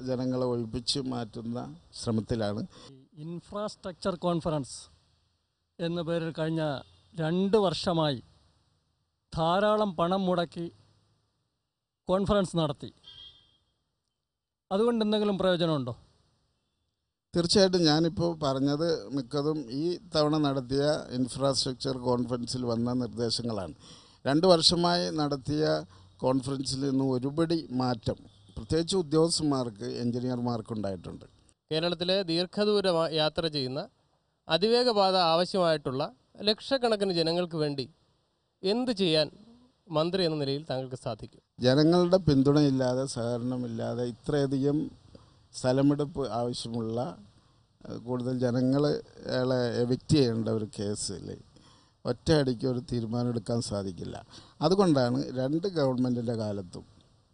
ജനങ്ങളെ ഒഴിപ്പിച്ച് മാറ്റുന്ന ശ്രമത്തിലാണ് ഇൻഫ്രാസ്ട്രക്ചർ കോൺഫറൻസ് എന്ന പേരിൽ കഴിഞ്ഞ രണ്ട് വർഷമായി ധാരാളം പണം മുടക്കി കോൺഫറൻസ് നടത്തി അതുകൊണ്ട് എന്തെങ്കിലും പ്രയോജനമുണ്ടോ തീർച്ചയായിട്ടും ഞാനിപ്പോൾ പറഞ്ഞത് മിക്കതും ഈ തവണ നടത്തിയ ഇൻഫ്രാസ്ട്രക്ചർ കോൺഫറൻസിൽ വന്ന നിർദ്ദേശങ്ങളാണ് രണ്ട് വർഷമായി നടത്തിയ കോൺഫറൻസിൽ നിന്ന് ഒരുപടി മാറ്റം പ്രത്യേകിച്ച് ഉദ്യോഗസ്ഥന്മാർക്ക് എഞ്ചിനീയർമാർക്ക് ഉണ്ടായിട്ടുണ്ട് കേരളത്തിലെ ദീർഘദൂര വ- യാത്ര ചെയ്യുന്ന അതിവേഗപാത ആവശ്യമായിട്ടുള്ള ലക്ഷക്കണക്കിന് ജനങ്ങൾക്ക് വേണ്ടി എന്ത് ചെയ്യാൻ മന്ത്രി എന്ന നിലയിൽ താങ്കൾക്ക് സാധിക്കും ജനങ്ങളുടെ പിന്തുണയില്ലാതെ സഹകരണമില്ലാതെ ഇത്രയധികം സ്ഥലമെടുപ്പ് ആവശ്യമുള്ള ഏഹ്, കൂടുതൽ ജനങ്ങളെ എവിക്റ്റ് ചെയ്യേണ്ട ഒരു കേസിൽ ഒറ്റയടിക്ക് ഒരു തീരുമാനം എടുക്കാൻ സാധിക്കില്ല അതുകൊണ്ടാണ് രണ്ട് ഗവൺമെൻറ്റിൻ്റെ കാലത്തും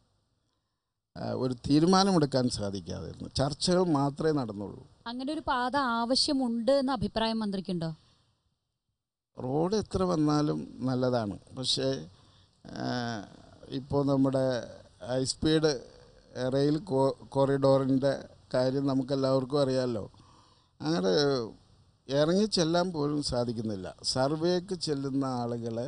ഏഹ്, ഒരു തീരുമാനമെടുക്കാൻ സാധിക്കാതിരുന്നു ചർച്ചകൾ മാത്രമേ നടന്നുള്ളൂ അങ്ങനെ ഒരു പാത ആവശ്യമുണ്ട് എന്ന അഭിപ്രായം മന്ത്രിക്കുണ്ടോ റോഡ് എത്ര വന്നാലും നല്ലതാണ് പക്ഷേ ഇപ്പോൾ നമ്മുടെ ഹൈ സ്പീഡ് റെയിൽ കോ കോറിഡോറിൻ്റെ കാര്യം നമുക്കെല്ലാവർക്കും അറിയാമല്ലോ അങ്ങനെ ഇറങ്ങി ചെല്ലാൻ പോലും സാധിക്കുന്നില്ല സർവേക്ക് ചെല്ലുന്ന ആളുകളെ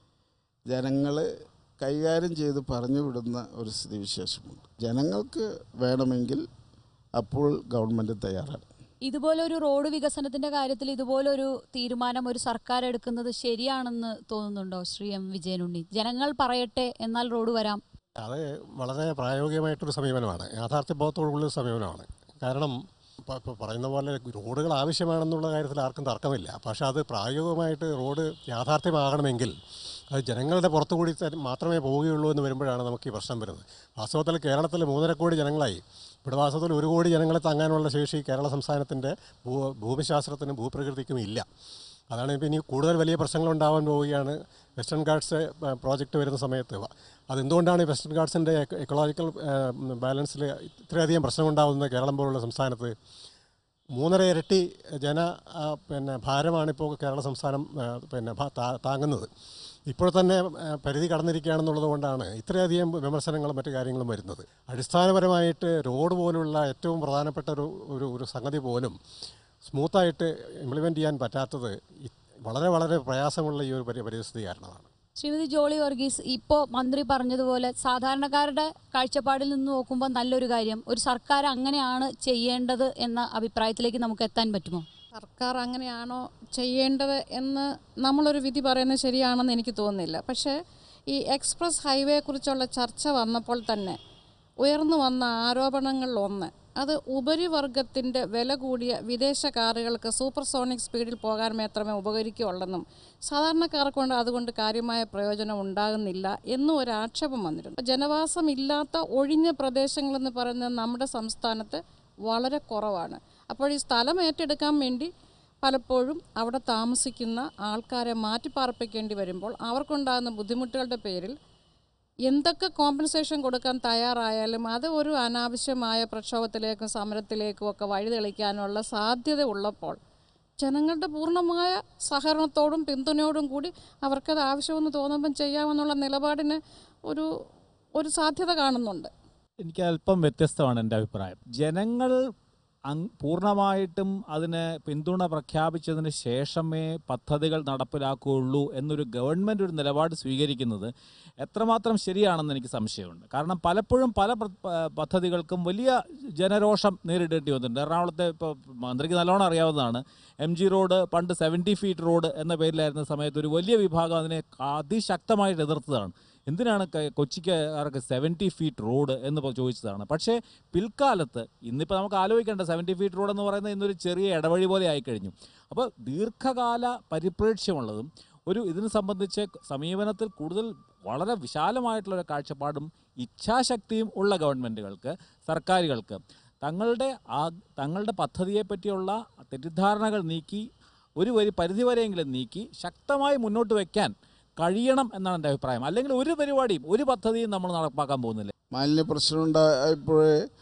ജനങ്ങൾ കൈകാര്യം ചെയ്ത് പറഞ്ഞു വിടുന്ന ഒരു സ്ഥിതിവിശേഷമുണ്ട് ജനങ്ങൾക്ക് വേണമെങ്കിൽ അപ്പോൾ ഗവൺമെൻറ് തയ്യാറാണ് ഇതുപോലെ ഒരു റോഡ് വികസനത്തിന്റെ കാര്യത്തിൽ ഇതുപോലൊരു തീരുമാനം ഒരു സർക്കാർ എടുക്കുന്നത് ശരിയാണെന്ന് തോന്നുന്നുണ്ടോ ശ്രീ എം വിജയനുണ്ണി ജനങ്ങൾ പറയട്ടെ എന്നാൽ റോഡ് വരാം അത് വളരെ പ്രായോഗികമായിട്ടൊരു സമീപനമാണ് യാഥാർത്ഥ്യബോധത്തോടുള്ള ഒരു സമീപനമാണ് കാരണം ഇപ്പോൾ ഇപ്പോൾ പറയുന്ന പോലെ റോഡുകൾ ആവശ്യമാണെന്നുള്ള കാര്യത്തിൽ ആർക്കും തർക്കമില്ല പക്ഷേ അത് പ്രായോഗികമായിട്ട് റോഡ് യാഥാർത്ഥ്യമാകണമെങ്കിൽ അത് ജനങ്ങളുടെ പുറത്തുകൂടി തന്നെ മാത്രമേ പോവുകയുള്ളൂ എന്ന് വരുമ്പോഴാണ് നമുക്ക് ഈ പ്രശ്നം വരുന്നത് വാസ്തവത്തിൽ കേരളത്തിൽ മൂന്നര കോടി ജനങ്ങളായി ഇവിടെ വാസ്തവത്തിൽ ഒരു കോടി ജനങ്ങളെ താങ്ങാനുള്ള ശേഷി കേരള സംസ്ഥാനത്തിൻ്റെ ഭൂ ഭൂമിശാസ്ത്രത്തിനും ഭൂപ്രകൃതിക്കും ഇല്ല അതാണ് ഇപ്പോൾ ഇനി കൂടുതൽ വലിയ പ്രശ്നങ്ങൾ ഉണ്ടാവാൻ പോവുകയാണ് വെസ്റ്റേൺ ഗാർഡ്സ് പ്രോജക്റ്റ് വരുന്ന സമയത്ത് വ- അതെന്തുകൊണ്ടാണ് ഈ വെസ്റ്റേൺ ഗാർഡ്സിൻ്റെ എക്കോളജിക്കൽ ബാലൻസിൽ ഇത്രയധികം പ്രശ്നമുണ്ടാകുന്നത് കേരളം പോലുള്ള സംസ്ഥാനത്ത് മൂന്നര ഇരട്ടി ജന ആ, പിന്നെ ഭാരമാണിപ്പോൾ കേരള സംസ്ഥാനം ആ, പിന്നെ ഭ- താ- താങ്ങുന്നത് ഇപ്പോൾ തന്നെ ആ, പരിധി കടന്നിരിക്കുകയാണെന്നുള്ളത് കൊണ്ടാണ് ഇത്രയധികം വിമർശനങ്ങളും മറ്റു കാര്യങ്ങളും വരുന്നത് അടിസ്ഥാനപരമായിട്ട് റോഡ് പോലുള്ള ഏറ്റവും പ്രധാനപ്പെട്ട ഒരു ഒരു ഒരു സംഗതി പോലും സ്മൂത്തായിട്ട് ഇംപ്ലിമെൻ്റ് ചെയ്യാൻ പറ്റാത്തത് ഇ- വളരെ വളരെ പ്രയാസമുള്ള ഈ ഒരു പരി- പരിസ്ഥിതി കാരണമാണ് ശ്രീമതി ജോളി വർഗീസ് ഇപ്പോൾ മന്ത്രി പറഞ്ഞതുപോലെ സാധാരണക്കാരുടെ കാഴ്ചപ്പാടിൽ നിന്ന് നോക്കുമ്പോൾ നല്ലൊരു കാര്യം ഒരു സർക്കാർ അങ്ങനെയാണ് ചെയ്യേണ്ടത് എന്ന അഭിപ്രായത്തിലേക്ക് നമുക്ക് എത്താൻ പറ്റുമോ സർക്കാർ അങ്ങനെയാണോ ചെയ്യേണ്ടത് എന്ന് നമ്മളൊരു വിധി പറയുന്നത് ശരിയാണെന്ന് എനിക്ക് തോന്നുന്നില്ല പക്ഷേ ഈ എക്സ്പ്രസ് ഹൈവേയെക്കുറിച്ചുള്ള ചർച്ച വന്നപ്പോൾ തന്നെ ഉയർന്നു വന്ന ആരോപണങ്ങളിൽ ഒന്ന് അത് ഉപരിവർഗത്തിൻ്റെ വില കൂടിയ വിദേശ കാറുകൾക്ക് സൂപ്പർസോണിക് സ്പീഡിൽ പോകാൻ മാത്രമേ ഉപകരിക്കുകയുള്ളെന്നും സാധാരണക്കാർക്ക് കൊണ്ട് അതുകൊണ്ട് കാര്യമായ പ്രയോജനം ഉണ്ടാകുന്നില്ല എന്നും ഒരു ആക്ഷേപം വന്നിരുന്നു ജനവാസമില്ലാത്ത ഒഴിഞ്ഞ പ്രദേശങ്ങളെന്ന് പറയുന്നത് നമ്മുടെ സംസ്ഥാനത്ത് വളരെ കുറവാണ് അപ്പോൾ ഈ സ്ഥലം ഏറ്റെടുക്കാൻ വേണ്ടി പലപ്പോഴും അവിടെ താമസിക്കുന്ന ആൾക്കാരെ മാറ്റിപ്പാർപ്പിക്കേണ്ടി വരുമ്പോൾ അവർക്കുണ്ടാകുന്ന ബുദ്ധിമുട്ടുകളുടെ പേരിൽ എന്തൊക്കെ കോമ്പൻസേഷൻ കൊടുക്കാൻ തയ്യാറായാലും അത് ഒരു അനാവശ്യമായ പ്രക്ഷോഭത്തിലേക്കും സമരത്തിലേക്കും ഒക്കെ വഴിതെളിക്കാനുള്ള സാധ്യത ഉള്ളപ്പോൾ ജനങ്ങളുടെ പൂർണ്ണമായ സഹകരണത്തോടും പിന്തുണയോടും കൂടി അവർക്കത് ആവശ്യമെന്ന് തോന്നുമ്പം ചെയ്യാമെന്നുള്ള നിലപാടിന് ഒരു ഒരു സാധ്യത കാണുന്നുണ്ട് എനിക്ക് അല്പം വ്യത്യസ്തമാണ് എൻ്റെ അഭിപ്രായം ജനങ്ങൾ അങ് പൂർണ്ണമായിട്ടും അതിന് പിന്തുണ പ്രഖ്യാപിച്ചതിന് ശേഷമേ പദ്ധതികൾ നടപ്പിലാക്കുകയുള്ളൂ എന്നൊരു ഗവൺമെൻറ് ഒരു നിലപാട് സ്വീകരിക്കുന്നത് എത്രമാത്രം ശരിയാണെന്ന് എനിക്ക് സംശയമുണ്ട് കാരണം പലപ്പോഴും പല പ്ര- പ- പദ്ധതികൾക്കും വലിയ ജനരോഷം നേരിടേണ്ടി വന്നിട്ടുണ്ട് എറണാകുളത്തെ ഇപ്പോൾ മന്ത്രിക്ക് നല്ലോണം അറിയാവുന്നതാണ് എം ജി റോഡ് പണ്ട് സെവൻറ്റി ഫീറ്റ് റോഡ് എന്ന പേരിലായിരുന്ന സമയത്ത് ഒരു വലിയ വിഭാഗം അതിനെ അതിശക്തമായിട്ട് എതിർത്തതാണ് എന്തിനാണ് ക- കൊച്ചിക്കാർക്ക് സെവൻറ്റി ഫീറ്റ് റോഡ് എന്ന് പ- ചോദിച്ചതാണ് പക്ഷേ പിൽക്കാലത്ത് ഇന്നിപ്പോൾ നമുക്ക് ആലോചിക്കേണ്ട സെവൻറ്റി ഫീറ്റ് റോഡ് എന്ന് പറയുന്നത് ഇന്നൊരു ചെറിയ ഇടവഴി പോലെ ആയിക്കഴിഞ്ഞു അപ്പോൾ ദീർഘകാല പരിപ്രേക്ഷ്യമുള്ളതും ഒരു ഇതിനെ സംബന്ധിച്ച് സമീപനത്തിൽ കൂടുതൽ വളരെ വിശാലമായിട്ടുള്ള ഒരു കാഴ്ചപ്പാടും ഇച്ഛാശക്തിയും ഉള്ള ഗവൺമെൻറ്റുകൾക്ക് സർക്കാരുകൾക്ക് തങ്ങളുടെ ആ തങ്ങളുടെ പദ്ധതിയെ പറ്റിയുള്ള തെറ്റിദ്ധാരണകൾ നീക്കി ഒരു വരി പരിധിവരെയെങ്കിലും നീക്കി ശക്തമായി മുന്നോട്ട് വയ്ക്കാൻ കഴിയണം എന്നാണ് എൻ്റെ അഭിപ്രായം അല്ലെങ്കിൽ ഒരു പരിപാടിയും ഒരു പദ്ധതിയും നമ്മൾ നടപ്പാക്കാൻ പോകുന്നില്ല മാലിന്യ പ്രശ്നമുണ്ടായപ്പോൾ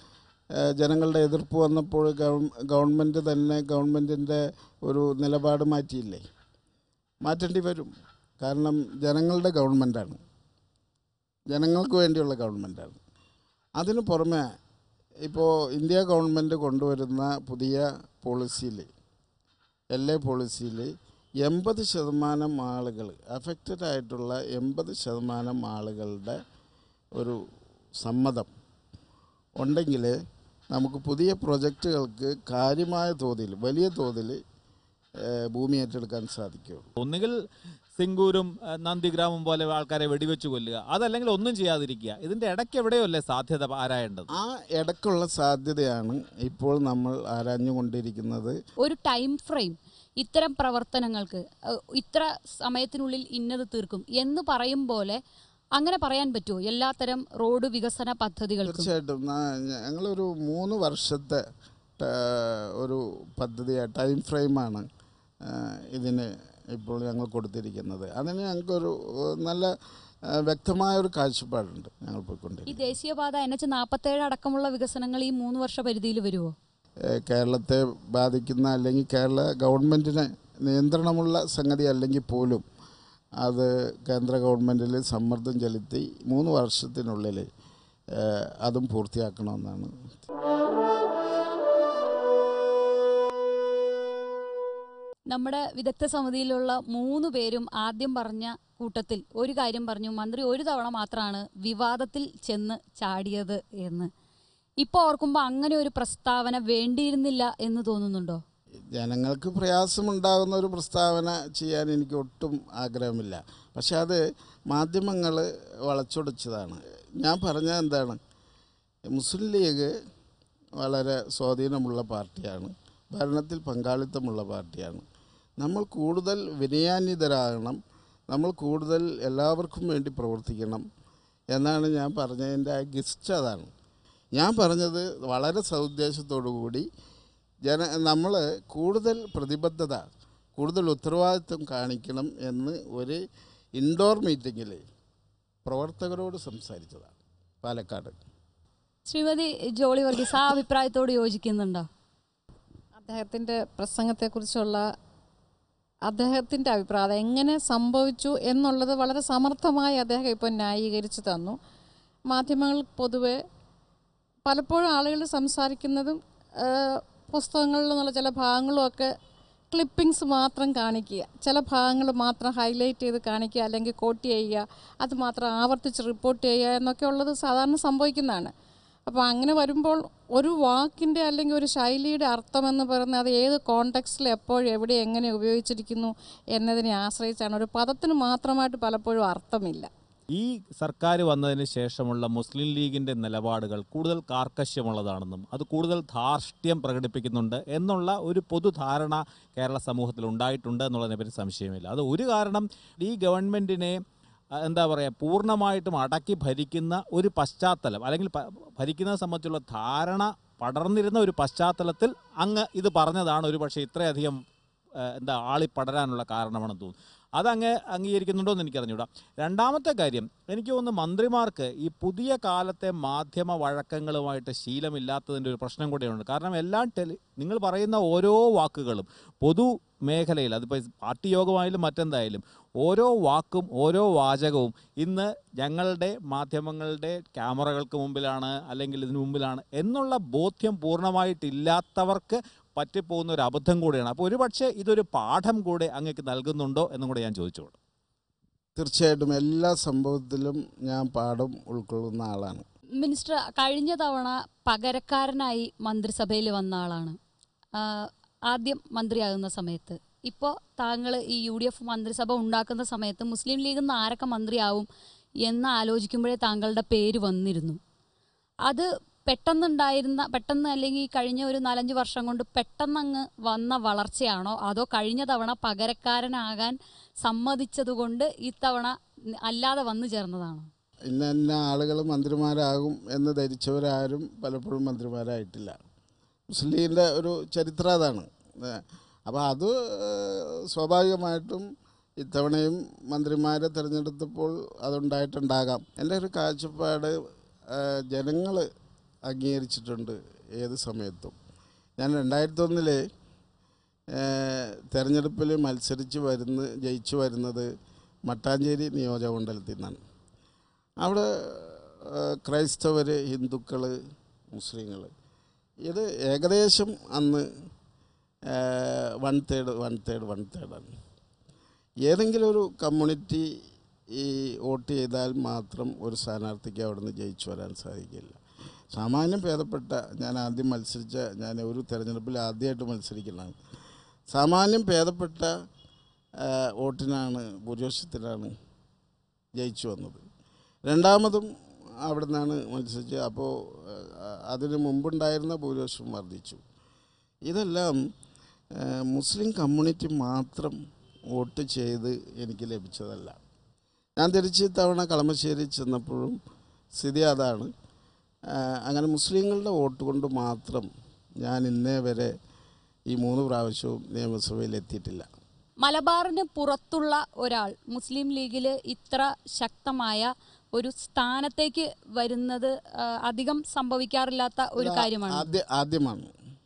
ജനങ്ങളുടെ എതിർപ്പ് വന്നപ്പോൾ ഗവൺമെൻറ് തന്നെ ഗവൺമെൻറ്റിൻ്റെ ഒരു നിലപാട് മാറ്റിയില്ലേ മാറ്റേണ്ടി വരും കാരണം ജനങ്ങളുടെ ഗവൺമെൻറ്റാണ് ജനങ്ങൾക്ക് വേണ്ടിയുള്ള ഗവൺമെൻറ്റാണ് അതിന് പുറമെ ഇപ്പോൾ ഇന്ത്യ ഗവൺമെൻറ് കൊണ്ടുവരുന്ന പുതിയ പോളിസിയിൽ എൽ എ പോളിസിയിൽ എൺപത് ശതമാനം ആളുകൾ അഫക്റ്റഡ് ആയിട്ടുള്ള എൺപത് ശതമാനം ആളുകളുടെ ഒരു സമ്മതം ഉണ്ടെങ്കിൽ നമുക്ക് പുതിയ പ്രൊജക്റ്റുകൾക്ക് കാര്യമായ തോതിൽ വലിയ തോതിൽ ഏഹ്, ഭൂമി ഏറ്റെടുക്കാൻ സാധിക്കുകയുള്ളൂ ഒന്നുകിൽ സിംഗൂരും ഏഹ്, നന്ദിഗ്രാമം പോലെ ആൾക്കാരെ വെടിവെച്ച് കൊല്ലുക അതല്ലെങ്കിൽ ഒന്നും ചെയ്യാതിരിക്കുക ഇതിന്റെ ഇടയ്ക്ക് എവിടെയോ അല്ലേ സാധ്യത ആരായേണ്ടത് ആ ഇടയ്ക്കുള്ള സാധ്യതയാണ് ഇപ്പോൾ നമ്മൾ ആരാഞ്ഞുകൊണ്ടിരിക്കുന്നത് ഒരു ടൈം ഫ്രെയിം ഇത്തരം പ്രവർത്തനങ്ങൾക്ക് ഏഹ്, ഇത്ര സമയത്തിനുള്ളിൽ ഇന്നത് തീർക്കും എന്ന് പറയും പോലെ അങ്ങനെ പറയാൻ പറ്റുമോ എല്ലാത്തരം റോഡ് വികസന പദ്ധതികൾക്കും തീർച്ചയായിട്ടും നാ- ഞങ്ങളൊരു മൂന്ന് വർഷത്തെ ട- ഒരു പദ്ധതി ടൈം ഫ്രെയിമാണ് ഇതിന് ഇപ്പോൾ ഞങ്ങൾ കൊടുത്തിരിക്കുന്നത് അതിന് ഞങ്ങൾക്കൊരു ഏഹ്, നല്ല ഏഹ്, വ്യക്തമായ ഒരു കാഴ്ചപ്പാടുണ്ട് ഞങ്ങൾ ഈ പോയിക്കൊണ്ടിരിക്കുന്നത് ദേശീയപാത എൻ എച്ച് നാൽപ്പത്തേഴ് അടക്കമുള്ള വികസനങ്ങൾ ഈ മൂന്ന് വർഷ പരിധിയിൽ വരുമോ ഏഹ്, കേരളത്തെ ബാധിക്കുന്ന അല്ലെങ്കിൽ കേരള ഗവൺമെൻറ്റിന് നിയന്ത്രണമുള്ള സംഗതി അല്ലെങ്കിൽ പോലും അത് കേന്ദ്ര ഗവൺമെൻറ്റിൽ സമ്മർദ്ദം ചെലുത്തി മൂന്ന് വർഷത്തിനുള്ളിൽ ഏഹ്, അതും പൂർത്തിയാക്കണമെന്നാണ് നമ്മുടെ വിദഗ്ധ സമിതിയിലുള്ള മൂന്ന് പേരും ആദ്യം പറഞ്ഞ കൂട്ടത്തിൽ ഒരു കാര്യം പറഞ്ഞു മന്ത്രി ഒരു തവണ മാത്രമാണ് വിവാദത്തിൽ ചെന്ന് ചാടിയത് എന്ന് ഇപ്പോൾ ഓർക്കുമ്പോൾ അങ്ങനെ ഒരു പ്രസ്താവന വേണ്ടിയിരുന്നില്ല എന്ന് തോന്നുന്നുണ്ടോ ജനങ്ങൾക്ക് പ്രയാസമുണ്ടാകുന്ന ഒരു പ്രസ്താവന ചെയ്യാൻ എനിക്ക് ഒട്ടും ആഗ്രഹമില്ല പക്ഷെ അത് മാധ്യമങ്ങൾ വളച്ചൊടിച്ചതാണ് ഞാൻ പറഞ്ഞത് എന്താണ് മുസ്ലിം ലീഗ് വളരെ സ്വാധീനമുള്ള പാർട്ടിയാണ് ഭരണത്തിൽ പങ്കാളിത്തമുള്ള പാർട്ടിയാണ് നമ്മൾ കൂടുതൽ വിനയാന്വിതരാകണം നമ്മൾ കൂടുതൽ എല്ലാവർക്കും വേണ്ടി പ്രവർത്തിക്കണം എന്നാണ് ഞാൻ പറഞ്ഞതിൻ്റെ ആ ഗിസ്റ്റ് അതാണ് ഞാൻ പറഞ്ഞത് വളരെ സതുദ്ദേശത്തോടു കൂടി ജന നമ്മൾ കൂടുതൽ പ്രതിബദ്ധത കൂടുതൽ ഉത്തരവാദിത്വം കാണിക്കണം എന്ന് ഒരു ഇൻഡോർ മീറ്റിങ്ങിൽ പ്രവർത്തകരോട് സംസാരിച്ചതാണ് പാലക്കാട് ശ്രീമതി ജോളി വർഗീസ് ആ അഭിപ്രായത്തോട് യോജിക്കുന്നുണ്ടോ അദ്ദേഹത്തിൻ്റെ പ്രസംഗത്തെക്കുറിച്ചുള്ള അദ്ദേഹത്തിൻ്റെ അഭിപ്രായം എങ്ങനെ സംഭവിച്ചു എന്നുള്ളത് വളരെ സമർത്ഥമായി അദ്ദേഹം ഇപ്പോൾ ന്യായീകരിച്ച് തന്നു മാധ്യമങ്ങൾ പൊതുവെ പലപ്പോഴും ആളുകൾ സംസാരിക്കുന്നതും ആ, പുസ്തകങ്ങളിൽ നിന്നുള്ള ചില ഭാഗങ്ങളും ഒക്കെ ക്ലിപ്പിങ്സ് മാത്രം കാണിക്കുക ചില ഭാഗങ്ങൾ മാത്രം ഹൈലൈറ്റ് ചെയ്ത് കാണിക്കുക അല്ലെങ്കിൽ കോട്ട് ചെയ്യുക അത് മാത്രം ആവർത്തിച്ച് റിപ്പോർട്ട് ചെയ്യുക എന്നൊക്കെ ഉള്ളത് സാധാരണ സംഭവിക്കുന്നതാണ് അപ്പോൾ അങ്ങനെ വരുമ്പോൾ ഒരു വാക്കിൻ്റെ അല്ലെങ്കിൽ ഒരു ശൈലിയുടെ അർത്ഥമെന്ന് പറയുന്നത് അത് ഏത് കോണ്ടെക്സ്റ്റിൽ എപ്പോഴും എവിടെ എങ്ങനെ ഉപയോഗിച്ചിരിക്കുന്നു എന്നതിനെ ആശ്രയിച്ചാണ് ഒരു പദത്തിന് മാത്രമായിട്ട് പലപ്പോഴും അർത്ഥമില്ല ഈ സർക്കാർ വന്നതിന് ശേഷമുള്ള മുസ്ലിം ലീഗിൻ്റെ നിലപാടുകൾ കൂടുതൽ കാർക്കശ്യമുള്ളതാണെന്നും അത് കൂടുതൽ ധാർഷ്ട്യം പ്രകടിപ്പിക്കുന്നുണ്ട് എന്നുള്ള ഒരു പൊതുധാരണ കേരള സമൂഹത്തിൽ ഉണ്ടായിട്ടുണ്ട് എന്നുള്ളതിനെപ്പറ്റി സംശയമില്ല അത് ഒരു കാരണം ഈ ഗവൺമെൻറ്റിനെ ആ, എന്താ പറയുക പൂർണ്ണമായിട്ടും അടക്കി ഭരിക്കുന്ന ഒരു പശ്ചാത്തലം അല്ലെങ്കിൽ പ- ഭരിക്കുന്നത് സംബന്ധിച്ചുള്ള ധാരണ പടർന്നിരുന്ന ഒരു പശ്ചാത്തലത്തിൽ അങ്ങ് ഇത് പറഞ്ഞതാണ് ഒരു പക്ഷേ ഇത്രയധികം ആ, എന്താ ആളിപ്പടരാനുള്ള കാരണമാണെന്ന് തോന്നുന്നു അതങ്ങ് അംഗീകരിക്കുന്നുണ്ടോ എന്ന് എനിക്കറിഞ്ഞൂടാ രണ്ടാമത്തെ കാര്യം എനിക്ക് തോന്നുന്നു മന്ത്രിമാർക്ക് ഈ പുതിയ കാലത്തെ മാധ്യമ വഴക്കങ്ങളുമായിട്ട് ശീലമില്ലാത്തതിൻ്റെ ഒരു പ്രശ്നം കൂടെയുണ്ട് കാരണം എല്ലാ ടെലി നിങ്ങൾ പറയുന്ന ഓരോ വാക്കുകളും പൊതു മേഖലയിൽ അതിപ്പോൾ പാർട്ടി യോഗമായാലും മറ്റെന്തായാലും ഓരോ വാക്കും ഓരോ വാചകവും ഇന്ന് ഞങ്ങളുടെ മാധ്യമങ്ങളുടെ ക്യാമറകൾക്ക് മുമ്പിലാണ് അല്ലെങ്കിൽ ഇതിനു മുമ്പിലാണ് എന്നുള്ള ബോധ്യം പൂർണ്ണമായിട്ടില്ലാത്തവർക്ക് പറ്റിപ്പോകുന്ന ഒരു അബദ്ധം കൂടിയാണ് അപ്പോൾ ഒരുപക്ഷെ ഇതൊരു പാഠം കൂടെ അങ്ങേക്ക് നൽകുന്നുണ്ടോ എന്നും കൂടെ ഞാൻ ചോദിച്ചോളൂ തീർച്ചയായിട്ടും എല്ലാ സംഭവത്തിലും ഞാൻ പാഠം ഉൾക്കൊള്ളുന്ന ആളാണ് മിനിസ്റ്റർ കഴിഞ്ഞ തവണ പകരക്കാരനായി മന്ത്രിസഭയിൽ വന്ന ആളാണ് ആ, ആദ്യം മന്ത്രിയാകുന്ന സമയത്ത് ഇപ്പോൾ താങ്കൾ ഈ യു ഡി എഫ് മന്ത്രിസഭ ഉണ്ടാക്കുന്ന സമയത്ത് മുസ്ലിം ലീഗിൽ നിന്ന് ആരൊക്കെ മന്ത്രിയാവും എന്ന് ആലോചിക്കുമ്പോഴേ താങ്കളുടെ പേര് വന്നിരുന്നു അത് പെട്ടെന്നുണ്ടായിരുന്ന പെട്ടെന്ന് അല്ലെങ്കിൽ ഈ കഴിഞ്ഞ ഒരു നാലഞ്ച് വർഷം കൊണ്ട് പെട്ടെന്നങ്ങ് വന്ന വളർച്ചയാണോ അതോ കഴിഞ്ഞ തവണ പകരക്കാരനാകാൻ സമ്മതിച്ചതുകൊണ്ട് ഇത്തവണ അല്ലാതെ വന്നു ചേർന്നതാണോ ഇന്ന ഇന്ന ആളുകൾ മന്ത്രിമാരാകും എന്ന് ധരിച്ചവരാരും പലപ്പോഴും മന്ത്രിമാരായിട്ടില്ല മുസ്ലിം ലീഗിൻ്റെ ഒരു ചരിത്രം അതാണ് അപ്പോൾ അത് ഏഹ്, സ്വാഭാവികമായിട്ടും ഇത്തവണയും മന്ത്രിമാരെ തിരഞ്ഞെടുത്തപ്പോൾ അതുണ്ടായിട്ടുണ്ടാകാം എൻ്റെ ഒരു കാഴ്ചപ്പാട് ജനങ്ങൾ അംഗീകരിച്ചിട്ടുണ്ട് ഏത് സമയത്തും ഞാൻ രണ്ടായിരത്തി ഒന്നില് തെരഞ്ഞെടുപ്പിൽ മത്സരിച്ച് വരുന്ന ജയിച്ചു വരുന്നത് മട്ടാഞ്ചേരി നിയോജകമണ്ഡലത്തിൽ നിന്നാണ് അവിടെ ക്രൈസ്തവർ ഹിന്ദുക്കൾ മുസ്ലിങ്ങൾ ഇത് ഏകദേശം അന്ന് one third one third one തേർഡാണ് ഏതെങ്കിലും ഒരു കമ്മ്യൂണിറ്റി ഈ വോട്ട് ചെയ്താൽ മാത്രം ഒരു സ്ഥാനാർത്ഥിക്ക് അവിടുന്ന് ജയിച്ചു വരാൻ സാധിക്കില്ല സാമാന്യം ഭേദപ്പെട്ട ഞാൻ ആദ്യം മത്സരിച്ച ഞാൻ ഒരു തെരഞ്ഞെടുപ്പിൽ ആദ്യമായിട്ട് മത്സരിക്കുന്നതാണ് സാമാന്യം ഭേദപ്പെട്ട ആ, വോട്ടിനാണ് ഭൂരിപക്ഷത്തിനാണ് ജയിച്ചു വന്നത് രണ്ടാമതും അവിടെ നിന്നാണ് മത്സരിച്ച് അപ്പോൾ അതിന് മുമ്പുണ്ടായിരുന്ന ഭൂരിപക്ഷം വർദ്ധിച്ചു ഇതെല്ലാം ആ, മുസ്ലിം കമ്മ്യൂണിറ്റി മാത്രം വോട്ട് ചെയ്ത് എനിക്ക് ലഭിച്ചതല്ല ഞാൻ തിരിച്ച് ഇത്തവണ കളമശ്ശേരി ചെന്നപ്പോഴും സ്ഥിതി അതാണ് ആ, അങ്ങനെ മുസ്ലിങ്ങളുടെ വോട്ട് കൊണ്ട് മാത്രം ഞാൻ ഇന്നേ വരെ ഈ മൂന്ന് പ്രാവശ്യവും നിയമസഭയിൽ എത്തിയിട്ടില്ല മലബാറിന് പുറത്തുള്ള ഒരാൾ മുസ്ലിം ലീഗിൽ ഇത്ര ശക്തമായ ഒരു സ്ഥാനത്തേക്ക് വരുന്നത് ആ, അധികം സംഭവിക്കാറില്ലാത്ത ഒരു കാര്യമാണ് ആദ്യ ആദ്യമാണ്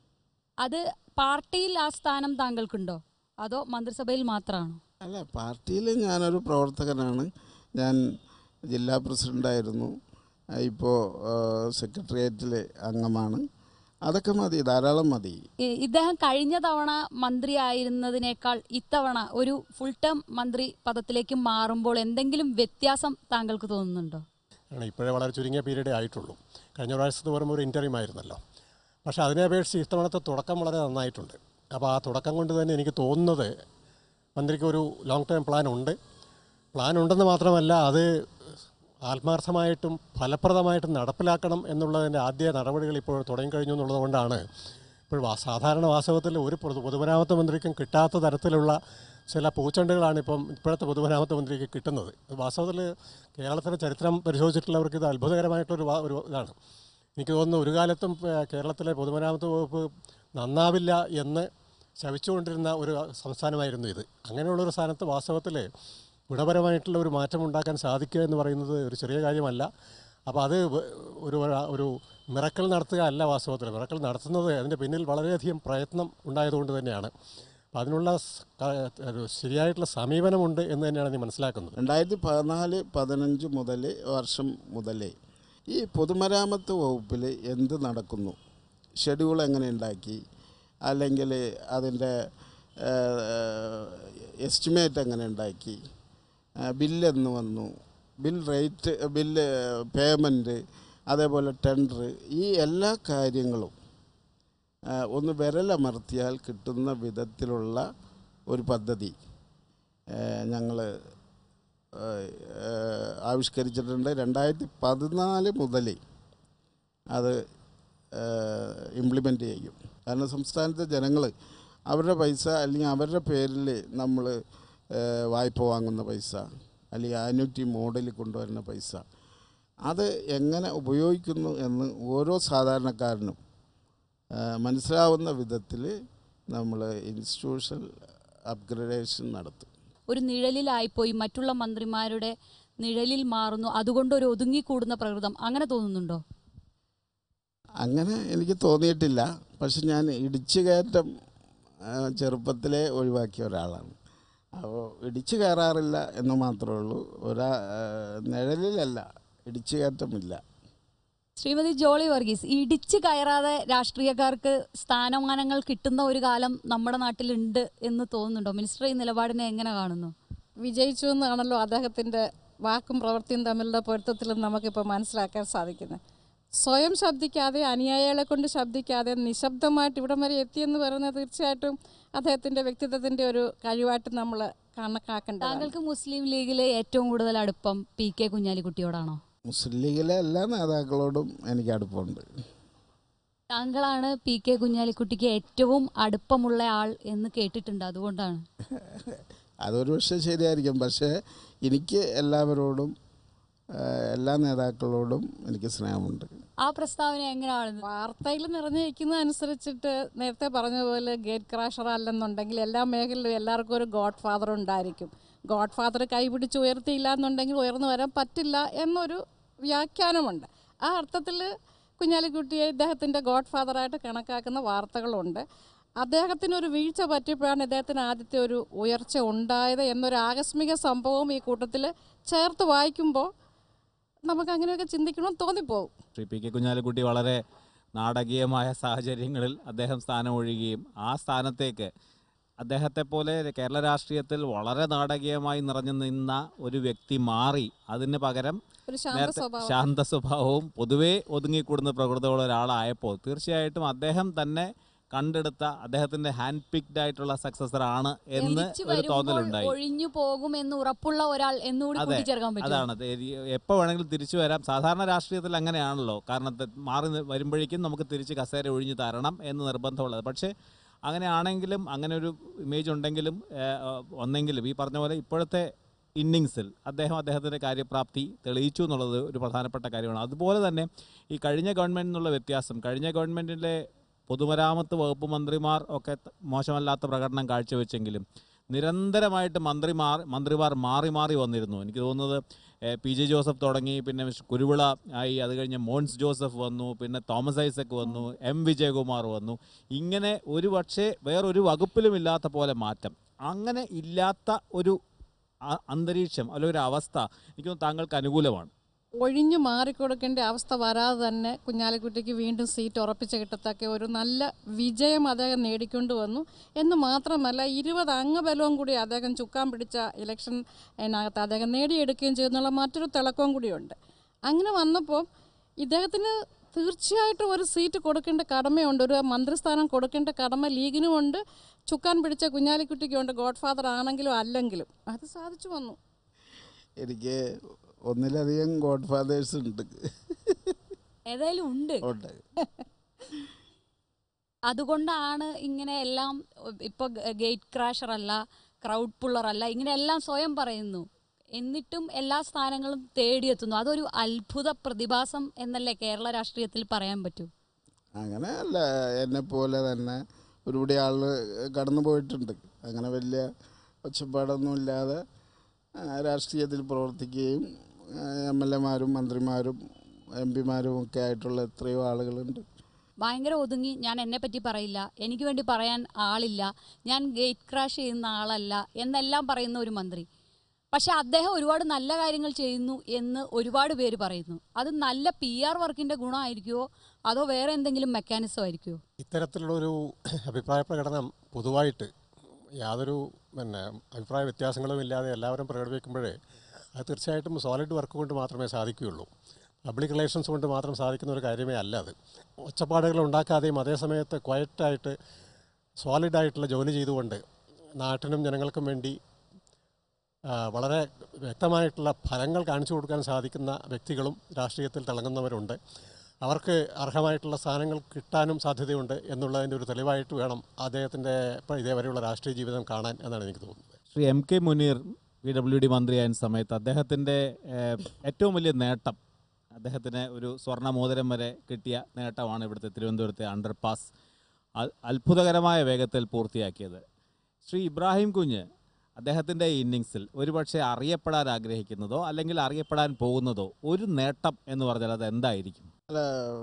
അത് പാർട്ടിയിൽ ആ സ്ഥാനം താങ്കൾക്കുണ്ടോ അതോ മന്ത്രിസഭയിൽ മാത്രമാണോ അല്ല പാർട്ടിയിൽ ഞാനൊരു പ്രവർത്തകനാണ് ഞാൻ ജില്ലാ പ്രസിഡൻ്റായിരുന്നു ഇപ്പോൾ സെക്രട്ടേറിയറ്റിലെ അംഗമാണ് അതൊക്കെ മതി ധാരാളം മതി ഇ- ഇദ്ദേഹം കഴിഞ്ഞ തവണ മന്ത്രി ആയിരുന്നതിനേക്കാൾ ഇത്തവണ ഒരു ഫുൾ ടേം മന്ത്രി പദത്തിലേക്ക് മാറുമ്പോൾ എന്തെങ്കിലും വ്യത്യാസം താങ്കൾക്ക് തോന്നുന്നുണ്ടോ കാരണം ഇപ്പോഴേ വളരെ ചുരുങ്ങിയ പീരീഡേ ആയിട്ടുള്ളൂ കഴിഞ്ഞ പ്രാവശ്യത്ത് പറയുമ്പോൾ ഒരു ഇൻ്റർവ്യൂ ആയിരുന്നല്ലോ പക്ഷേ അതിനെ അപേക്ഷിച്ച് ഇത്തവണത്തെ തുടക്കം വളരെ നന്നായിട്ടുണ്ട് അപ്പോൾ ആ തുടക്കം കൊണ്ട് തന്നെ എനിക്ക് തോന്നുന്നത് മന്ത്രിക്ക് ഒരു ലോങ് ടേം പ്ലാൻ ഉണ്ട് പ്ലാൻ ഉണ്ടെന്ന് മാത്രമല്ല അത് ആത്മാർത്ഥമായിട്ടും ഫലപ്രദമായിട്ടും നടപ്പിലാക്കണം എന്നുള്ളതിൻ്റെ ആദ്യ നടപടികൾ ഇപ്പോൾ തുടങ്ങിക്കഴിഞ്ഞു എന്നുള്ളത് കൊണ്ടാണ് ഇപ്പോൾ വാ- സാധാരണ വാസ്തവത്തിൽ ഒരു പൊതു പൊതുമരാമത്ത് മന്ത്രിക്കും കിട്ടാത്ത തരത്തിലുള്ള ചില പൂച്ചെണ്ടുകളാണ് ഇപ്പം ഇപ്പോഴത്തെ പൊതുമരാമത്ത് മന്ത്രിക്ക് കിട്ടുന്നത് വാസ്തവത്തിൽ കേരളത്തിലെ ചരിത്രം പരിശോധിച്ചിട്ടുള്ളവർക്ക് ഇത് അത്ഭുതകരമായിട്ടൊരു വാ- ഒരു ഇതാണ് എനിക്ക് തോന്നുന്നു ഒരു കാലത്തും ഏ, കേരളത്തിലെ പൊതുമരാമത്ത് വകുപ്പ് നന്നാവില്ല എന്ന് ശവിച്ചുകൊണ്ടിരുന്ന ഒരു സംസ്ഥാനമായിരുന്നു ഇത് അങ്ങനെയുള്ളൊരു സ്ഥാനത്ത് വാസ്തവത്തിൽ ഗുണപരമായിട്ടുള്ള ഒരു മാറ്റം ഉണ്ടാക്കാൻ സാധിക്കുക എന്ന് പറയുന്നത് ഒരു ചെറിയ കാര്യമല്ല അപ്പോൾ അത് വ- ഒരു ഒരു മിറക്കൽ നടത്തുക അല്ല വാസ്തവത്തിൽ മിറക്കൽ നടത്തുന്നത് അതിൻ്റെ പിന്നിൽ വളരെയധികം പ്രയത്നം ഉണ്ടായതുകൊണ്ട് തന്നെയാണ് അപ്പോൾ അതിനുള്ള സ്- ക- ഒരു ശരിയായിട്ടുള്ള സമീപനമുണ്ട് എന്ന് തന്നെയാണ് ഞാൻ മനസ്സിലാക്കുന്നത് രണ്ടായിരത്തി പതിനാല് പതിനഞ്ച് മുതൽ വർഷം മുതലേ ഈ പൊതുമരാമത്ത് വകുപ്പിൽ എന്ത് നടക്കുന്നു ഷെഡ്യൂൾ എങ്ങനെ ഉണ്ടാക്കി അല്ലെങ്കിൽ അതിൻ്റെ എസ്റ്റിമേറ്റ് എങ്ങനെ ഉണ്ടാക്കി ബില്ല് എന്ന് വന്നു ബിൽ റേറ്റ് ബില്ല് പേയ്മെൻറ്റ് അതേപോലെ ടെൻഡർ ഈ എല്ലാ കാര്യങ്ങളും ആ, ഒന്ന് വിരലമർത്തിയാൽ കിട്ടുന്ന വിധത്തിലുള്ള ഒരു പദ്ധതി ഞങ്ങൾ ആവിഷ്കരിച്ചിട്ടുണ്ട് രണ്ടായിരത്തി പതിനാല് മുതൽ അത് ഇംപ്ലിമെൻ്റ് ചെയ്യും കാരണം സംസ്ഥാനത്തെ ജനങ്ങൾ അവരുടെ പൈസ അല്ലെങ്കിൽ അവരുടെ പേരിൽ നമ്മൾ വായ്പ വാങ്ങുന്ന പൈസ അല്ലെങ്കിൽ ആനുറ്റി മോഡലിൽ കൊണ്ടുവരുന്ന പൈസ അത് എങ്ങനെ ഉപയോഗിക്കുന്നു എന്ന് ഓരോ സാധാരണക്കാരനും ആ, മനസ്സിലാവുന്ന വിധത്തിൽ നമ്മൾ ഇൻസ്റ്റിറ്റ്യൂഷണൽ അപ്ഗ്രഡേഷൻ നടത്തും ഒരു നിഴലിലായിപ്പോയി മറ്റുള്ള മന്ത്രിമാരുടെ നിഴലിൽ മാറുന്നു അതുകൊണ്ട് ഒരു ഒതുങ്ങിക്കൂടുന്ന പ്രകൃതം അങ്ങനെ തോന്നുന്നുണ്ടോ അങ്ങനെ എനിക്ക് തോന്നിയിട്ടില്ല പക്ഷെ ഞാൻ ഇടിച്ചു കയറ്റം ആ, ചെറുപ്പത്തിലേ ഒഴിവാക്കിയ ഒരാളാണ് അപ്പോൾ ഇടിച്ചു കയറാറില്ല എന്ന് മാത്രമേ ഉള്ളൂ ഒരാ ആ, നിഴലിലല്ല ഇടിച്ചു കയറ്റമില്ല ശ്രീമതി ജോളി വർഗീസ് ഇടിച്ചു കയറാതെ രാഷ്ട്രീയക്കാർക്ക് സ്ഥാനമാനങ്ങൾ കിട്ടുന്ന ഒരു കാലം നമ്മുടെ നാട്ടിലുണ്ട് എന്ന് തോന്നുന്നുണ്ടോ മിനിസ്റ്റർ ഈ നിലപാടിനെ എങ്ങനെ കാണുന്നു വിജയിച്ചു എന്നാണല്ലോ അദ്ദേഹത്തിൻ്റെ വാക്കും പ്രവൃത്തിയും തമ്മിലുള്ള പൊരുത്തത്തിലും നമുക്കിപ്പോൾ മനസ്സിലാക്കാൻ സാധിക്കുന്നത് സ്വയം ശബ്ദിക്കാതെ അനുയായികളെ കൊണ്ട് ശബ്ദിക്കാതെ നിശബ്ദമായിട്ട് ഇവിടം വരെ എത്തിയെന്ന് പറയുന്നത് തീർച്ചയായിട്ടും അദ്ദേഹത്തിൻ്റെ വ്യക്തിത്വത്തിൻ്റെ ഒരു കഴിവായിട്ട് നമ്മൾ കണക്കാക്കേണ്ടതാണ് താങ്കൾക്ക് മുസ്ലിം ലീഗിലെ ഏറ്റവും കൂടുതൽ അടുപ്പം പി കെ കുഞ്ഞാലിക്കുട്ടിയോടാണോ മുസ്ലിം ലീഗിലെ എല്ലാ നേതാക്കളോടും എനിക്ക് അടുപ്പമുണ്ട് താങ്കളാണ് പി കെ കുഞ്ഞാലിക്കുട്ടിക്ക് ഏറ്റവും അടുപ്പമുള്ള ആൾ എന്ന് കേട്ടിട്ടുണ്ട് അതുകൊണ്ടാണ് അതൊരു പക്ഷേ ശരിയായിരിക്കും പക്ഷേ എനിക്ക് എല്ലാവരോടും ആ, എല്ലാ നേതാക്കളോടും എനിക്ക് സ്നേഹമുണ്ട് ആ പ്രസ്താവന എങ്ങനെയാണ് വാർത്തയിൽ നിറഞ്ഞിരിക്കുന്നത് അനുസരിച്ചിട്ട് നേരത്തെ പറഞ്ഞ പോലെ ഗേറ്റ് ക്രാഷർ അല്ലെന്നുണ്ടെങ്കിൽ എല്ലാ മേഖലയിലും എല്ലാവർക്കും ഒരു ഗോഡ് ഫാദർ ഉണ്ടായിരിക്കും ഗോഡ് ഫാദർ കൈപിടിച്ച് ഉയർത്തിയില്ല എന്നുണ്ടെങ്കിൽ ഉയർന്നു വരാൻ പറ്റില്ല എന്നൊരു വ്യാഖ്യാനമുണ്ട് ആ അർത്ഥത്തിൽ കുഞ്ഞാലിക്കുട്ടിയെ ഇദ്ദേഹത്തിൻ്റെ ഗോഡ് ഫാദറായിട്ട് കണക്കാക്കുന്ന വാർത്തകളുണ്ട് അദ്ദേഹത്തിന് ഒരു വീഴ്ച പറ്റിയപ്പോഴാണ് ഇദ്ദേഹത്തിന് ആദ്യത്തെ ഒരു ഉയർച്ച ഉണ്ടായത് എന്നൊരു ആകസ്മിക സംഭവം ഈ കൂട്ടത്തിൽ ചേർത്ത് വായിക്കുമ്പോൾ നമുക്ക് അങ്ങനെയൊക്കെ ചിന്തിക്കണമെന്ന് തോന്നിപ്പോകും ശ്രീ പി കെ കുഞ്ഞാലിക്കുട്ടി വളരെ നാടകീയമായ സാഹചര്യങ്ങളിൽ അദ്ദേഹം സ്ഥാനമൊഴിയുകയും ആ സ്ഥാനത്തേക്ക് അദ്ദേഹത്തെ പോലെ കേരള രാഷ്ട്രീയത്തിൽ വളരെ നാടകീയമായി നിറഞ്ഞു നിന്ന ഒരു വ്യക്തി മാറി അതിന് പകരം ഒരു ശാന്ത നേരത്തെ സ്വഭാവം ശാന്ത സ്വഭാവവും പൊതുവേ ഒതുങ്ങിക്കൂടുന്ന പ്രകൃതമുള്ള ഒരാളായപ്പോൾ തീർച്ചയായിട്ടും അദ്ദേഹം തന്നെ കണ്ടെടുത്ത അദ്ദേഹത്തിന്റെ ഹാൻഡ് പിക്ഡ് ആയിട്ടുള്ള സക്സസർ ആണ് എന്ന് തിരിച്ചു ഒരു വരുമ്പോൾ തോന്നലുണ്ടായി ഒഴിഞ്ഞു പോകുമെന്ന് ഉറപ്പുള്ള ഒരാൾ എന്നുകൂടി അതെ, കൂട്ടിച്ചേർക്കാൻ പറ്റും അതാണ് എപ്പോൾ വേണമെങ്കിലും തിരിച്ചു വരാം സാധാരണ രാഷ്ട്രീയത്തിൽ അങ്ങനെയാണല്ലോ കാരണം ത- മാറി നി- വരുമ്പോഴേക്കും നമുക്ക് തിരിച്ച് കസേര ഒഴിഞ്ഞു തരണം എന്ന് നിർബന്ധമുള്ളത് പക്ഷേ അങ്ങനെയാണെങ്കിലും അങ്ങനെ ഒരു ഇമേജ് ഉണ്ടെങ്കിലും ഏഹ്, ഒന്നെങ്കിലും ഈ പറഞ്ഞ പോലെ ഇപ്പോഴത്തെ ഇന്നിങ്സിൽ അദ്ദേഹം അദ്ദേഹത്തിൻ്റെ കാര്യപ്രാപ്തി തെളിയിച്ചു എന്നുള്ളത് ഒരു പ്രധാനപ്പെട്ട കാര്യമാണ് അതുപോലെ തന്നെ ഈ കഴിഞ്ഞ ഗവൺമെൻറ് എന്നുള്ള വ്യത്യാസം കഴിഞ്ഞ ഗവൺമെൻറ്റിലെ പൊതുമരാമത്ത് വകുപ്പ് മന്ത്രിമാർ ഒക്കെ ത- മോശമല്ലാത്ത പ്രകടനം കാഴ്ചവെച്ചെങ്കിലും നിരന്തരമായിട്ട് മന്ത്രിമാർ മന്ത്രിമാർ മാറി മാറി വന്നിരുന്നു എനിക്ക് തോന്നുന്നത് എ, പി ജെ ജോസഫ് തുടങ്ങി പിന്നെ മിസ്റ്റർ കുരുവിള ആയി അത് കഴിഞ്ഞ് മോൻസ് ജോസഫ് വന്നു പിന്നെ തോമസ് ഐസക് വന്നു എം വിജയകുമാർ വന്നു ഇങ്ങനെ ഒരു പക്ഷേ വേറൊരു വകുപ്പിലും ഇല്ലാത്ത പോലെ മാറ്റം അങ്ങനെ ഇല്ലാത്ത ഒരു അ- അന്തരീക്ഷം അല്ലെങ്കിൽ ഒരു അവസ്ഥ എനിക്ക് തോന്നുന്നു താങ്കൾക്ക് അനുകൂലമാണ് ഒഴിഞ്ഞു മാറിക്കൊടുക്കേണ്ട അവസ്ഥ വരാതെ തന്നെ കുഞ്ഞാലിക്കുട്ടിക്ക് വീണ്ടും സീറ്റ് ഉറപ്പിച്ച് കിട്ടത്തക്ക ഒരു നല്ല വിജയം അദ്ദേഹം നേടിക്കൊണ്ട് വന്നു എന്ന് മാത്രമല്ല ഇരുപത് അംഗബലവും കൂടി അദ്ദേഹം ചുക്കാൻ പിടിച്ച ഇലക്ഷൻ അതിനകത്ത് അദ്ദേഹം നേടിയെടുക്കുകയും ചെയ്യുന്നുള്ള മറ്റൊരു തിളക്കവും കൂടിയുണ്ട് അങ്ങനെ വന്നപ്പോൾ ഇദ്ദേഹത്തിന് തീർച്ചയായിട്ടും ഒരു സീറ്റ് കൊടുക്കേണ്ട കടമയുണ്ട് ഒരു മന്ത്രിസ്ഥാനം കൊടുക്കേണ്ട കടമ ലീഗിനുമുണ്ട് ചുക്കാൻ പിടിച്ച കുഞ്ഞാലിക്കുട്ടിക്കുണ്ട് ഗോഡ് ഫാദർ ആണെങ്കിലും അല്ലെങ്കിലും അത് സാധിച്ചു വന്നു എനിക്ക് ഒന്നിലധികം ഗോഡ് ഫാദേഴ്സ് ഉണ്ട് ഏതായാലും ഉണ്ട് ഉണ്ട് അതുകൊണ്ടാണ് ഇങ്ങനെ എല്ലാം ഇപ്പോൾ ഗേറ്റ് ക്രാഷർ അല്ല ക്രൗഡ് പുള്ളർ അല്ല ഇങ്ങനെ എല്ലാം സ്വയം പറയുന്നു എന്നിട്ടും എല്ലാ സ്ഥാനങ്ങളും തേടിയെത്തുന്നു അതൊരു അത്ഭുത പ്രതിഭാസം എന്നല്ലേ കേരള രാഷ്ട്രീയത്തിൽ പറയാൻ പറ്റൂ അങ്ങനെ അല്ല എന്നെ പോലെ തന്നെ ഒരുപാട് ആൾ കടന്നു പോയിട്ടുണ്ട് അങ്ങനെ വലിയ ഒച്ചപ്പാടൊന്നും ഇല്ലാതെ ആ, രാഷ്ട്രീയത്തിൽ പ്രവർത്തിക്കുകയും എം എൽ എമാരും മന്ത്രിമാരും എം പിമാരും ഒക്കെ ആയിട്ടുള്ള എത്രയോ ആളുകളുണ്ട് ഭയങ്കര ഒതുങ്ങി ഞാൻ എന്നെ പറ്റി പറയില്ല എനിക്ക് വേണ്ടി പറയാൻ ആളില്ല ഞാൻ ഗേറ്റ് ക്രാഷ് ചെയ്യുന്ന ആളല്ല എന്നെല്ലാം പറയുന്ന ഒരു മന്ത്രി പക്ഷെ അദ്ദേഹം ഒരുപാട് നല്ല കാര്യങ്ങൾ ചെയ്യുന്നു എന്ന് ഒരുപാട് പേര് പറയുന്നു അത് നല്ല പി ആർ വർക്കിന്റെ ഗുണമായിരിക്കുമോ അതോ വേറെ എന്തെങ്കിലും മെക്കാനിസം ആയിരിക്കുമോ ഇത്തരത്തിലുള്ളൊരു അഭിപ്രായ പ്രകടനം പൊതുവായിട്ട് യാതൊരു പിന്നെ അഭിപ്രായ വ്യത്യാസങ്ങളും ഇല്ലാതെ എല്ലാവരും പ്രകടിപ്പിക്കുമ്പോഴേ അത് തീർച്ചയായിട്ടും സോളിഡ് വർക്ക് കൊണ്ട് മാത്രമേ സാധിക്കുകയുള്ളൂ പബ്ലിക് റിലേഷൻസ് കൊണ്ട് മാത്രം സാധിക്കുന്ന ഒരു കാര്യമേ അല്ല അത് ഒച്ചപ്പാടുകൾ ഉണ്ടാക്കാതെയും അതേസമയത്ത് ക്വയറ്റായിട്ട് സോളിഡായിട്ടുള്ള ജോലി ചെയ്തുകൊണ്ട് നാട്ടിനും ജനങ്ങൾക്കും വേണ്ടി ആ, വളരെ വ്യക്തമായിട്ടുള്ള ഫലങ്ങൾ കാണിച്ചു കൊടുക്കാൻ സാധിക്കുന്ന വ്യക്തികളും രാഷ്ട്രീയത്തിൽ തിളങ്ങുന്നവരുണ്ട് അവർക്ക് അർഹമായിട്ടുള്ള സ്ഥാനങ്ങൾ കിട്ടാനും സാധ്യതയുണ്ട് എന്നുള്ളതിൻ്റെ ഒരു തെളിവായിട്ട് വേണം അദ്ദേഹത്തിൻ്റെ ഇപ്പോൾ ഇതേവരെയുള്ള രാഷ്ട്രീയ ജീവിതം കാണാൻ എന്നാണ് എനിക്ക് തോന്നുന്നത് Shri M K Muneer P W D മന്ത്രിയായ സമയത്ത് അദ്ദേഹത്തിൻ്റെ ഏഹ്, ഏറ്റവും വലിയ നേട്ടം അദ്ദേഹത്തിന് ഒരു സ്വർണ്ണ മോതിരം വരെ കിട്ടിയ നേട്ടമാണ് ഇവിടുത്തെ തിരുവനന്തപുരത്തെ അണ്ടർപാസ് അ- അത്ഭുതകരമായ വേഗത്തിൽ പൂർത്തിയാക്കിയത് ശ്രീ ഇബ്രാഹിം കുഞ്ഞ് അദ്ദേഹത്തിൻ്റെ ഇന്നിങ്സിൽ ഒരുപക്ഷെ അറിയപ്പെടാൻ ആഗ്രഹിക്കുന്നതോ അല്ലെങ്കിൽ അറിയപ്പെടാൻ പോകുന്നതോ ഒരു നേട്ടം എന്ന് പറഞ്ഞാൽ അത് എന്തായിരിക്കും അല്ല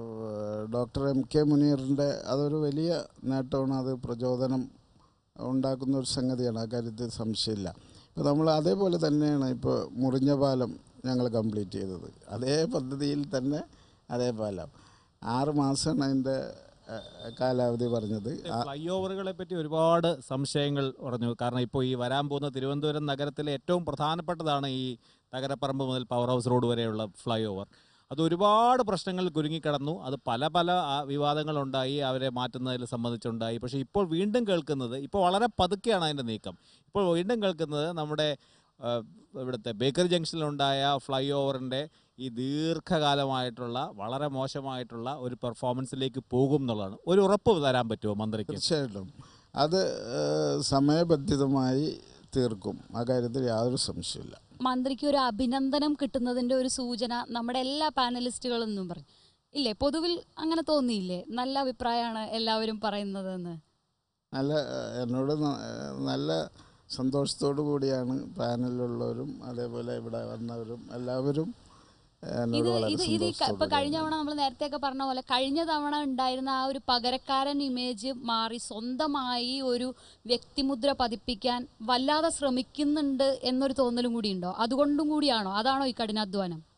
ഡോക്ടർ എം കെ മുനീറിൻ്റെ അതൊരു വലിയ നേട്ടമാണ് അത് പ്രചോദനം ഉണ്ടാക്കുന്ന ഒരു സംഗതിയാണ് ആ കാര്യത്തിൽ സംശയമില്ല ഇപ്പോൾ നമ്മൾ അതേപോലെ തന്നെയാണ് ഇപ്പോൾ മുറിഞ്ഞ പാലം ഞങ്ങൾ കംപ്ലീറ്റ് ചെയ്തത് അതേ പദ്ധതിയിൽ തന്നെ അതേ പാലം ആറ് മാസമാണ് അതിൻ്റെ ഏഹ്, കാലാവധി പറഞ്ഞത് ആ ഫ്ലൈ ഓവറുകളെ പറ്റി ഒരുപാട് സംശയങ്ങൾ പറഞ്ഞു കാരണം ഇപ്പോൾ ഈ വരാൻ പോകുന്ന തിരുവനന്തപുരം നഗരത്തിലെ ഏറ്റവും പ്രധാനപ്പെട്ടതാണ് ഈ തകരപ്പറമ്പ് മുതൽ പവർ ഹൗസ് റോഡ് വരെയുള്ള ഫ്ലൈ ഓവർ അത് ഒരുപാട് പ്രശ്നങ്ങൾ കുരുങ്ങിക്കിടന്നു അത് പല പല ആ, വിവാദങ്ങളുണ്ടായി അവരെ മാറ്റുന്നതിൽ സംബന്ധിച്ചുണ്ടായി പക്ഷേ ഇപ്പോൾ വീണ്ടും കേൾക്കുന്നത് ഇപ്പോൾ വളരെ പതുക്കെയാണ് അതിൻ്റെ നീക്കം ഇപ്പോൾ വീണ്ടും കേൾക്കുന്നത് നമ്മുടെ ആ, ഇവിടുത്തെ ബേക്കറി ജംഗ്ഷനിലുണ്ടായ ഫ്ലൈ ഓവറിൻ്റെ ഈ ദീർഘകാലമായിട്ടുള്ള വളരെ മോശമായിട്ടുള്ള ഒരു പെർഫോമൻസിലേക്ക് പോകും എന്നുള്ളതാണ് ഒരു ഉറപ്പ് തരാൻ പറ്റുമോ മന്ത്രിക്ക് തീർച്ചയായിട്ടും അത് ഏഹ്, സമയബന്ധിതമായി തീർക്കും ആ കാര്യത്തിൽ യാതൊരു സംശയമില്ല മന്ത്രിക്ക് ഒരു അഭിനന്ദനം കിട്ടുന്നതിന്റെ ഒരു സൂചന നമ്മുടെ എല്ലാ പാനലിസ്റ്റുകളും എന്നും പറഞ്ഞു ഇല്ലേ പൊതുവിൽ അങ്ങനെ തോന്നിയില്ലേ നല്ല അഭിപ്രായമാണ് എല്ലാവരും പറയുന്നതെന്ന് നല്ല ഏഹ്, എന്നോട് ന- ഏഹ്, നല്ല സന്തോഷത്തോടു കൂടിയാണ് പാനലിലുള്ളവരും അതേപോലെ ഇവിടെ വന്നവരും എല്ലാവരും ഏഹ്, എന്നോട് ഇത് വളരെ ഇത് ഇത് ഈ ക- ഇപ്പൊ കഴിഞ്ഞ സന്തോഷത്തോടു തവണ നമ്മൾ നേരത്തെ ഒക്കെ പറഞ്ഞ പോലെ കഴിഞ്ഞ തവണ ഉണ്ടായിരുന്ന ആ ഒരു പകരക്കാരൻ ഇമേജ് മാറി സ്വന്തമായി ഒരു വ്യക്തിമുദ്ര പതിപ്പിക്കാൻ വല്ലാതെ ശ്രമിക്കുന്നുണ്ട് എന്നൊരു തോന്നലും കൂടി ഉണ്ടോ അതുകൊണ്ടും കൂടിയാണോ അതാണോ ഈ കഠിനാധ്വാനം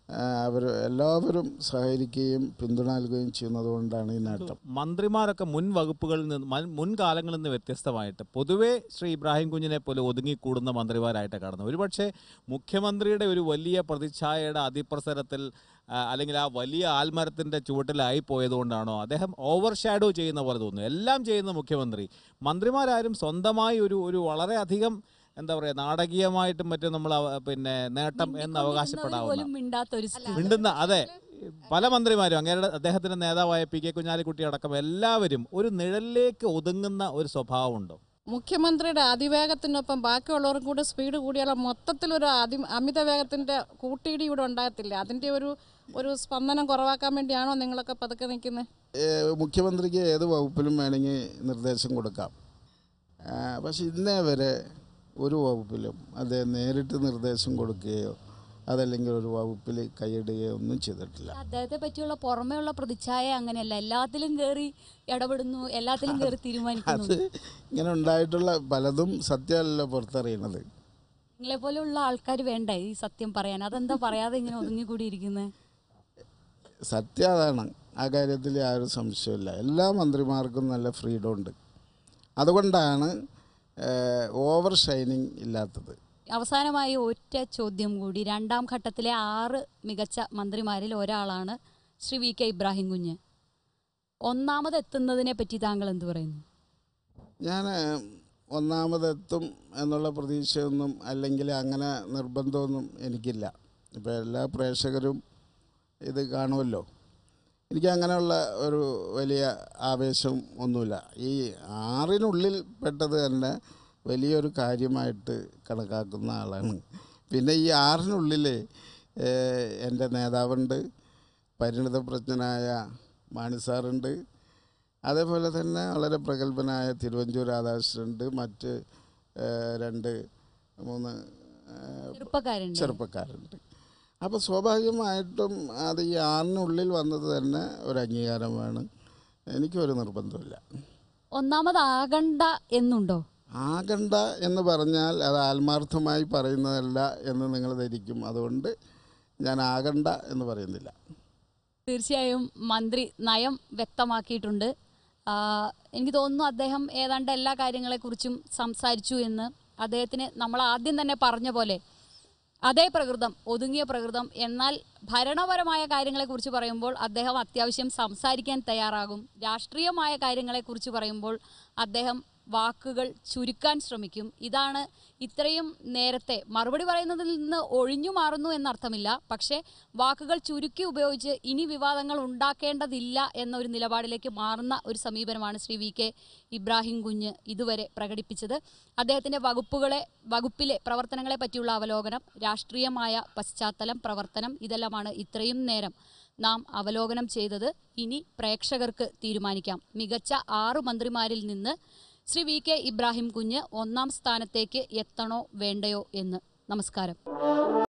അവർ എല്ലാവരും സഹകരിക്കുകയും പിന്തുണ നൽകുകയും ചെയ്യുന്നത് കൊണ്ടാണ് ഈ നേട്ടം മന്ത്രിമാരൊക്കെ മുൻ വകുപ്പുകളിൽ നിന്ന് മൻ- മുൻകാലങ്ങളിൽ നിന്ന് വ്യത്യസ്തമായിട്ട് പൊതുവേ ശ്രീ ഇബ്രാഹിം കുഞ്ഞിനെ പോലെ ഒതുങ്ങിക്കൂടുന്ന മന്ത്രിമാരായിട്ട് കാണുന്നത് ഒരുപക്ഷെ മുഖ്യമന്ത്രിയുടെ ഒരു വലിയ പ്രതിച്ഛായയുടെ അതിപ്രസരത്തിൽ ആ, അല്ലെങ്കിൽ ആ വലിയ ആൽമരത്തിൻ്റെ ചുവട്ടിലായി പോയതുകൊണ്ടാണോ അദ്ദേഹം ഓവർ ഷാഡോ ചെയ്യുന്ന പോലെ തോന്നുന്നു എല്ലാം ചെയ്യുന്ന മുഖ്യമന്ത്രി മന്ത്രിമാരാരും സ്വന്തമായി ഒരു ഒരു വളരെയധികം എന്താ പറയുക നാടകീയമായിട്ടും മറ്റും നമ്മൾ അവ- പിന്നെ നേട്ടം എന്ന് അവകാശപ്പെടാവുന്ന പോലും മിണ്ടാത്ത ഒരു സ്ഥിതി. മിണ്ടുന്ന അതെ പല മന്ത്രിമാരും അങ്ങനെ അദ്ദേഹത്തിന്റെ നേതാവായ പി കെ കുഞ്ഞാലിക്കുട്ടി അടക്കം എല്ലാവരും ഒരു നിഴലിലേക്ക് ഒതുങ്ങുന്ന ഒരു സ്വഭാവമുണ്ടോ മുഖ്യമന്ത്രിയുടെ അതിവേഗത്തിനൊപ്പം ബാക്കിയുള്ളവർക്കും കൂടെ സ്പീഡ് കൂടിയാൽ മൊത്തത്തിലൊരു അതി അമിത വേഗത്തിൻ്റെ കൂട്ടിയിടി ഇവിടെ ഉണ്ടാകത്തില്ല അതിൻ്റെ ഒരു ഒരു സ്പന്ദനം കുറവാക്കാൻ വേണ്ടിയാണോ നിങ്ങളൊക്കെ പതുക്കെ നിൽക്കുന്നത് ഏഹ് മുഖ്യമന്ത്രിക്ക് ഏത് വകുപ്പിലും വേണമെങ്കിൽ നിർദ്ദേശം കൊടുക്കാം ആ, പക്ഷെ ഇന്നേ വരെ ഒരു വകുപ്പിലും അദ്ദേഹം നേരിട്ട് നിർദ്ദേശം കൊടുക്കുകയോ അതല്ലെങ്കിൽ ഒരു വകുപ്പിൽ കൈയിടുകയോ ഒന്നും ചെയ്തിട്ടില്ല അദ്ദേഹത്തെ പറ്റിയുള്ള പുറമേയുള്ള പ്രതിച്ഛായ അങ്ങനെയല്ല എല്ലാത്തിലും കയറി ഇടപെടുന്നു എല്ലാത്തിലും കയറി തീരുമാനിക്കുന്നു അത് ഇങ്ങനെ ഉണ്ടായിട്ടുള്ള പലതും സത്യമല്ലല്ലോ പുറത്തറിയണത് നിങ്ങളെ പോലെയുള്ള ആൾക്കാർ വേണ്ടേ ഈ സത്യം പറയാൻ അതെന്താ പറയാതെ ഇങ്ങനെ ഒതുങ്ങിക്കൂടിയിരിക്കുന്നത് സത്യം അതാണ് ആ കാര്യത്തിൽ യാതൊരു സംശയമില്ല എല്ലാ മന്ത്രിമാർക്കും നല്ല ഫ്രീഡം ഉണ്ട് അതുകൊണ്ടാണ് ഓവർ ഷൈനിങ് ഇല്ലാത്തത് അവസാനമായി ഒറ്റ ചോദ്യം കൂടി രണ്ടാം ഘട്ടത്തിലെ ആറ് മികച്ച മന്ത്രിമാരിൽ ഒരാളാണ് ശ്രീ വി കെ ഇബ്രാഹിം കുഞ്ഞ് ഒന്നാമത് എത്തുന്നതിനെ പറ്റി താങ്കൾ എന്ത് പറയുന്നു ഞാൻ ഒന്നാമതെത്തും എന്നുള്ള പ്രതീക്ഷയൊന്നും അല്ലെങ്കിൽ അങ്ങനെ നിർബന്ധമൊന്നും എനിക്കില്ല ഇപ്പോൾ എല്ലാ പ്രേക്ഷകരും ഇത് കാണുമല്ലോ എനിക്ക് അങ്ങനെയുള്ള ഒരു വലിയ ആവേശം ഒന്നുമില്ല ഈ ആറിനുള്ളിൽ പെട്ടത് തന്നെ വലിയൊരു കാര്യമായിട്ട് കണക്കാക്കുന്ന ആളാണ് പിന്നെ ഈ ആറിനുള്ളിൽ ഏഹ്, എൻ്റെ നേതാവുണ്ട് പരിണിതപ്രജ്ഞനായ മാണി സാറുണ്ട് അതേപോലെ തന്നെ വളരെ പ്രഗത്ഭനായ തിരുവഞ്ചൂർ രാധാകൃഷ്ണനുണ്ട് മറ്റ് ഏഹ്, രണ്ട് മൂന്ന് ഏഹ്, ചെറുപ്പക്കാരുണ്ട് ചെറുപ്പക്കാരുണ്ട് അപ്പോൾ സ്വാഭാവികമായിട്ടും അത് ഈ ആറിനുള്ളിൽ വന്നത് തന്നെ ഒരു അംഗീകാരമാണ് എനിക്കൊരു നിർബന്ധമില്ല ഒന്നാമതാകണ്ട എന്നുണ്ടോ ആകണ്ട എന്ന് പറഞ്ഞാൽ അത് ആത്മാർത്ഥമായി പറയുന്നതല്ല എന്ന് നിങ്ങൾ ധരിക്കും അതുകൊണ്ട് ഞാൻ ആകണ്ട എന്ന് പറയുന്നില്ല തീർച്ചയായും മന്ത്രി നയം വ്യക്തമാക്കിയിട്ടുണ്ട് ആ, എനിക്ക് തോന്നുന്നു അദ്ദേഹം ഏതാണ്ട് എല്ലാ കാര്യങ്ങളെക്കുറിച്ചും സംസാരിച്ചു എന്ന് അദ്ദേഹത്തിന് നമ്മൾ ആദ്യം തന്നെ പറഞ്ഞ പോലെ അതേ പ്രകൃതം ഒതുങ്ങിയ പ്രകൃതം എന്നാൽ ഭരണപരമായ കാര്യങ്ങളെക്കുറിച്ച് പറയുമ്പോൾ അദ്ദേഹം അത്യാവശ്യം സംസാരിക്കാൻ തയ്യാറാകും രാഷ്ട്രീയമായ കാര്യങ്ങളെക്കുറിച്ച് പറയുമ്പോൾ അദ്ദേഹം വാക്കുകൾ ചുരുക്കാൻ ശ്രമിക്കും ഇതാണ് ഇത്രയും നേരത്തെ മറുപടി പറയുന്നതിൽ നിന്ന് ഒഴിഞ്ഞു മാറുന്നു എന്നർത്ഥമില്ല പക്ഷേ വാക്കുകൾ ചുരുക്കി ഉപയോഗിച്ച് ഇനി വിവാദങ്ങൾ ഉണ്ടാക്കേണ്ടതില്ല എന്ന ഒരു നിലപാടിലേക്ക് മാറുന്ന ഒരു സമീപനമാണ് ശ്രീ വി കെ ഇബ്രാഹിം കുഞ്ഞ് ഇതുവരെ പ്രകടിപ്പിച്ചത് അദ്ദേഹത്തിൻ്റെ വകുപ്പുകളെ വകുപ്പിലെ പ്രവർത്തനങ്ങളെ പറ്റിയുള്ള അവലോകനം രാഷ്ട്രീയമായ പശ്ചാത്തലം പ്രവർത്തനം ഇതെല്ലാമാണ് ഇത്രയും നേരം നാം അവലോകനം ചെയ്തത് ഇനി പ്രേക്ഷകർക്ക് തീരുമാനിക്കാം മികച്ച ആറു മന്ത്രിമാരിൽ നിന്ന് ശ്രീ വി കെ ഇബ്രാഹിം കുഞ്ഞ് ഒന്നാം സ്ഥാനത്തേക്ക് എത്തണോ വേണ്ടയോ എന്ന് നമസ്കാരം